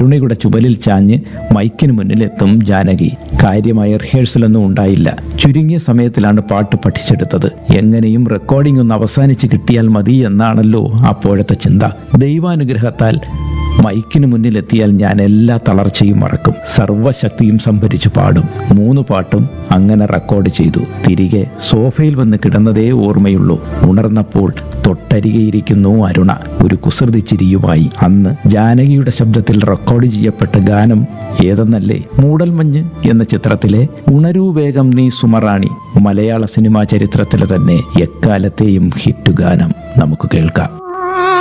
അരുണയുടെ ചുമലിൽ ചാഞ്ഞ് മൈക്കിന് മുന്നിലെത്തും ജാനകി കാര്യമായ റിഹേഴ്സലൊന്നും ഉണ്ടായില്ല ചുരുങ്ങിയ സമയത്തിലാണ് പാട്ട് പഠിച്ചെടുത്തത് എങ്ങനെയും റെക്കോർഡിംഗ് ഒന്ന് അവസാനിച്ച് കിട്ടിയാൽ മതി എന്നാണല്ലോ അപ്പോഴത്തെ ചിന്ത ദൈവാനുഗ്രഹത്താൽ മൈക്കിന് മുന്നിലെത്തിയാൽ ഞാൻ എല്ലാ തളർച്ചയും മറക്കും സർവശക്തിയും സംഭരിച്ചു പാടും മൂന്ന് പാട്ടും അങ്ങനെ റെക്കോർഡ് ചെയ്തു തിരികെ സോഫയിൽ വന്ന് കിടന്നതേ ഓർമ്മയുള്ളൂ ഉണർന്നപ്പോൾ തൊട്ടരികെയിരിക്കുന്നു അരുണ ഒരു കുസൃതി ചിരിയുമായി അന്ന് ജാനകിയുടെ ശബ്ദത്തിൽ റെക്കോർഡ് ചെയ്യപ്പെട്ട ഗാനം ഏതെന്നല്ലേ മൂടൽമഞ്ഞ് എന്ന ചിത്രത്തിലെ ഉണരൂ വേഗം നീ സുമറാണി മലയാള സിനിമാ ചരിത്രത്തിലെ തന്നെ എക്കാലത്തെയും ഹിറ്റ് ഗാനം നമുക്ക് കേൾക്കാം